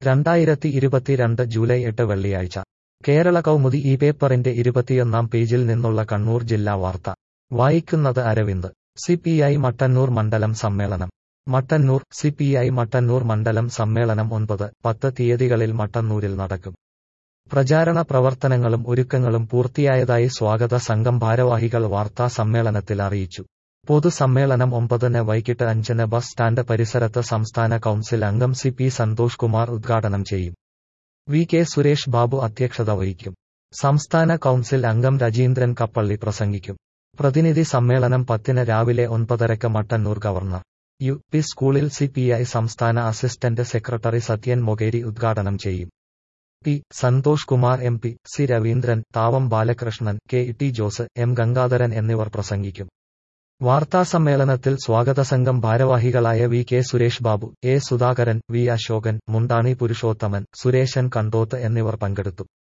രണ്ടായിരത്തി ഇരുപത്തിരണ്ട് ജൂലൈ എട്ട് വെള്ളിയാഴ്ച കേരള കൗമുദി ഈ പേപ്പറിന്റെ ഇരുപത്തിയൊന്നാം പേജിൽ നിന്നുള്ള കണ്ണൂർ ജില്ലാ വാർത്ത വായിക്കുന്നത് അരവിന്ദ് സിപിഐ മട്ടന്നൂർ മണ്ഡലം സമ്മേളനം മട്ടന്നൂർ സിപിഐ മട്ടന്നൂർ മണ്ഡലം സമ്മേളനം ഒൻപത് പത്ത് തീയതികളിൽ മട്ടന്നൂരിൽ നടക്കും പ്രചാരണ പ്രവർത്തനങ്ങളും ഒരുക്കങ്ങളും പൂർത്തിയായതായി സ്വാഗത സംഘം ഭാരവാഹികൾ വാർത്താ സമ്മേളനത്തിൽ അറിയിച്ചു പൊതുസമ്മേളനം ഒമ്പതിന് വൈകിട്ട് അഞ്ചിന് ബസ് സ്റ്റാൻഡ് പരിസരത്ത് സംസ്ഥാന കൗൺസിൽ അംഗം സി പി സന്തോഷ് കുമാർ ഉദ്ഘാടനം ചെയ്യും വി കെ സുരേഷ് ബാബു അധ്യക്ഷത വഹിക്കും സംസ്ഥാന കൗൺസിൽ അംഗം രജീന്ദ്രൻ കപ്പള്ളി പ്രസംഗിക്കും പ്രതിനിധി സമ്മേളനം പത്തിന് രാവിലെ ഒൻപതരക്ക് മട്ടന്നൂർ ഗവർണർ യു പി സ്കൂളിൽ സി പി ഐ സംസ്ഥാന അസിസ്റ്റന്റ് സെക്രട്ടറി സത്യൻ മൊകേരി ഉദ്ഘാടനം ചെയ്യും P Santhosh Kumar M P C Raveendran Thavam Balakrishnan K T Jose M Gangadharan എന്നിവർ പ്രസംഗിക്കും വാർത്താസമ്മേളനത്തിൽ സ്വാഗത സംഘം ഭാരവാഹികളായ V K Suresh Babu A Sudhakaran V Ashokan Mundani Purushothaman Sureshan Kandoth എന്നിവർ പങ്കെടുത്തു